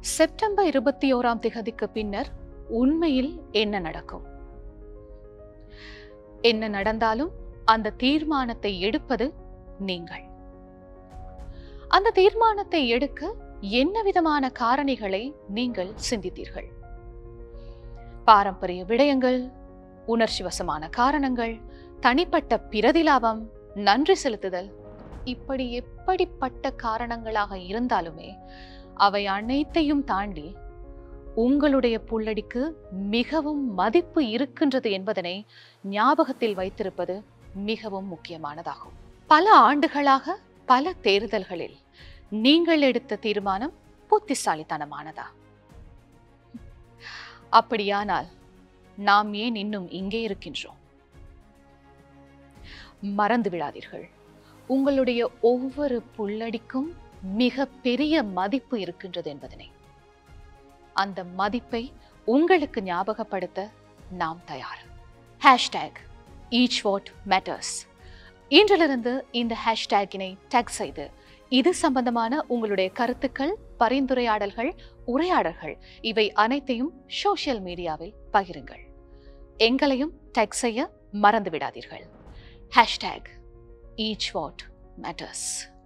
September இருபத்தி ஓராம் திகதிக்கு பின்னர் உண்மையில் என்ன நடக்கும் என்ன நடந்தாலும் அந்த தீர்மானத்தை எடுப்பது நீங்கள் அந்த தீர்மானத்தை எடுக்க என்ன விதமான காரணிகளை நீங்கள் சிந்தித்தீர்கள் பாரம்பரிய விடயங்கள் உணர்ச்சி வசமான காரணங்கள் தனிப்பட்ட பிரதிலாபம் நன்றி செலுத்துதல் இப்படி எப்படிப்பட்ட காரணங்களாக இருந்தாலுமே அவை அனைத்தையும் தாண்டி உங்களுடைய புள்ளடிக்கு மிகவும் மதிப்பு இருக்கின்றது என்பதனை ஞாபகத்தில் வைத்திருப்பது மிகவும் முக்கியமானதாகும் பல ஆண்டுகளாக பல தேர்தல்களில் நீங்கள் எடுத்த தீர்மானம் புத்திசாலித்தனமானதா அப்படியானால் நாம் ஏன் இன்னும் இங்கே இருக்கின்றோம் மறந்து விடாதீர்கள் உங்களுடைய ஒவ்வொரு புள்ளடிக்கும் மிக பெரிய மதிப்பு இருக்கின்றது என்பதனை அந்த மதிப்பை உங்களுக்கு ஞாபகப்படுத்த நாம் தயார் ஹேஷ்டேக் ஈச் வாட் மேட்டர்ஸ் இன்றிலிருந்து இந்த ஹேஷ்டேக்கினை டேக் செய்து இது சம்பந்தமான உங்களுடைய கருத்துக்கள் பரிந்துரையாடல்கள் உரையாடல்கள் இவை அனைத்தையும் சோஷியல் மீடியாவில் பகிருங்கள் எங்களையும் டேக் செய்ய மறந்து விடாதீர்கள் ஹேஷ்டேக் ஈச் வாட் மேட்டர்ஸ்